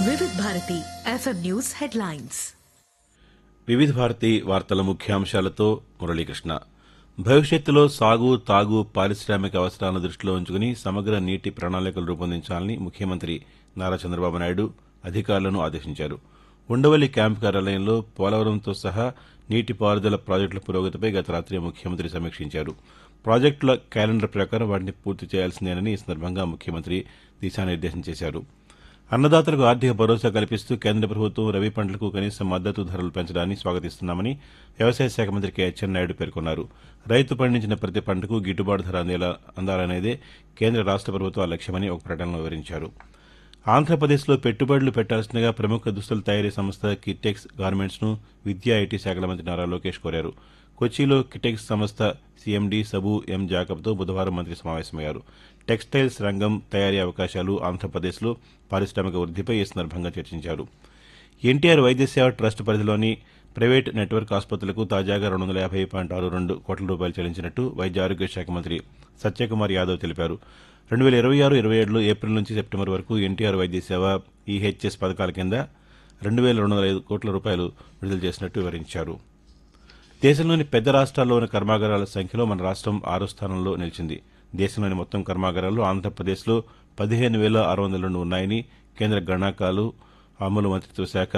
వివిధ Bharati FM news headlines వివిధ భారతి వార్తల ముఖ్యాంశాలతో మురళీకృష్ణ భవిష్యత్తులో సాగు తాగు పారిశ్రామిక అవసరాలను దృష్టిలో ఉంచుకుని సమగ్ర నీటి ప్రణాళికలు రూపొందించాలని ముఖ్యమంత్రి నారా చంద్రబాబు నాయుడు అధికారులను ఆదేశించారు ఉండవల్లి క్యాంపు కార్యాలయంలో పోలవరంతో సహా నీటిపారుదల ప్రాజెక్టుల పురోగతిపై గత రాత్రి ముఖ్యమంత్రి సమీక్షించారు ప్రాజెక్టుల క్యాలెండర్ ప్రకారం వాటిని పూర్తి చేయాల్సిందేనని ఈ సందర్భంగా ముఖ్యమంత్రి దిశానిర్దేశం చేశారు అన్నదాతలకు ఆర్థిక భరోసా కల్పిస్తూ కేంద్ర ప్రభుత్వం రబీ పంటలకు కనీస మద్దతు ధరలు పెంచడాన్ని స్వాగతిస్తున్నామని వ్యవసాయ శాఖ మంత్రి కె అచ్చెన్నాయుడు పేర్కొన్నారు రైతు పండించిన ప్రతి పంటకు గిట్టుబాటు ధర అందేలా అందాలనేదే కేంద్ర రాష్ట ప్రభుత్వాల లక్ష్యమని ఒక ప్రకటనలో వివరించారు ఆంధ్రప్రదేశ్లో పెట్టుబడులు పెట్టాల్సిందిగా ప్రముఖ దుస్తుల తయారీ సంస్థ కిటెక్స్ గార్మెంట్స్ ను విద్యా ఐటీ శాఖల మంత్రి నారా లోకేష్ కోరారు కొచ్చిలో కిటెక్స్ సంస్థ సీఎండీ సబు ఎం జాకబ్తో బుధవారం మంత్రి సమావేశమయ్యారు టెక్స్టైల్స్ రంగం తయారీ అవకాశాలు ఆంధ్రప్రదేశ్లో పారిశ్రామిక వృద్దిపై ఈ సందర్భంగా చర్చించారు ఎన్టీఆర్ వైద్య సేవ ట్రస్ట్ పరిధిలోని ప్రైవేట్ నెట్వర్క్ ఆసుపత్రులకు తాజాగా రెండు వందల యాభై పాయింట్ ఆరు రెండు కోట్ల రూపాయలు చెల్లించినట్టు వైద్య ఆరోగ్య శాఖ మంత్రి సత్యకుమార్ యాదవ్ తెలిపారు రెండు వేల ఇరవై ఆరు ఇరవై ఏడులో ఏప్రిల్ నుంచి సెప్టెంబర్ వరకు ఎన్టీఆర్ వైద్య సేవ ఈహెచ్ఎస్ పథకాల కింద రెండు వేల రెండు వందల ఐదు కోట్ల రూపాయలు విడుదల చేసినట్టు వివరించారు దేశంలోని పెద్ద రాష్ట్రాల్లోని కర్మాగారాల సంఖ్యలో మన రాష్ట్రం ఆరో స్థానంలో నిలిచింది దేశంలోని మొత్తం కర్మాగారాల్లో ఆంధ్రప్రదేశ్లో పదిహేను వేల ఆరు వందల రెండు ఉన్నాయని కేంద్ర గణాంకాలు అమలు మంత్రిత్వ శాఖ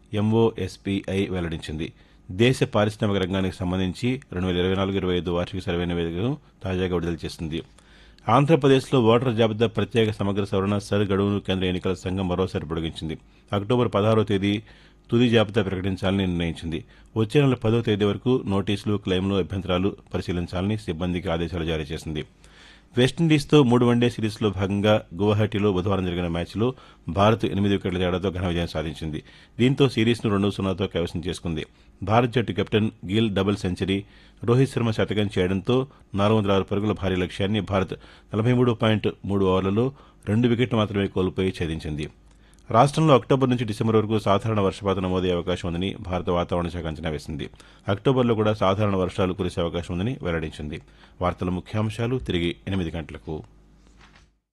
ఎంఓఎస్పీఐ వెల్లడించింది దేశ పారిశ్రామిక రంగానికి సంబంధించి రెండు వేల ఇరవై నాలుగు ఇరవై ఐదు వార్షిక సర్వే నివేదికను తాజాగా విడుదల చేసింది ఆంధ్రప్రదేశ్లో ఓటరు జాబితా ప్రత్యేక సమగ్ర సవరణ సర్ గడువును కేంద్ర ఎన్నికల సంఘం మరోసారి పొడిగించింది అక్టోబర్ పదహారో తేదీ తుది జాబితా ప్రకటించాలని నిర్ణయించింది వచ్చే నెల పదో తేదీ వరకు నోటీసులు క్లెయిమ్లు అభ్యంతరాలు పరిశీలించాలని సిబ్బందికి ఆదేశాలు జారీ చేసింది వెస్టిండీస్తో మూడు వన్డే సిరీస్లో భాగంగా గువాహటిలో బుధవారం జరిగిన మ్యాచ్లో భారత్ ఎనిమిది వికెట్ల తేడాతో ఘన విజయం సాధించింది దీంతో సిరీస్ను రెండు సున్నాతో కైవసం చేసుకుంది భారత్ జట్టు captain Gill double century Rohit Sharma శతకం చేయడంతో నాలుగు వందల ఆరు పరుగుల భారీ లక్ష్యాన్ని భారత్ నలభై మూడు పాయింట్ మూడు ఓవర్లలో రెండు వికెట్లు మాత్రమే కోల్పోయి ఛేదించింది రాష్ట్రంలో అక్టోబర్ నుంచి డిసెంబర్ వరకు సాధారణ వర్షపాతం నమోదయ్యే అవకాశం ఉందని భారత వాతావరణ శాఖ అంచనా వేసింది అక్టోబర్లో కూడా సాధారణ వర్షాలు కురిసే అవకాశం ఉందని వెల్లడించింది వార్తల ముఖ్యాంశాలు తిరిగి ఎనిమిది గంటలకు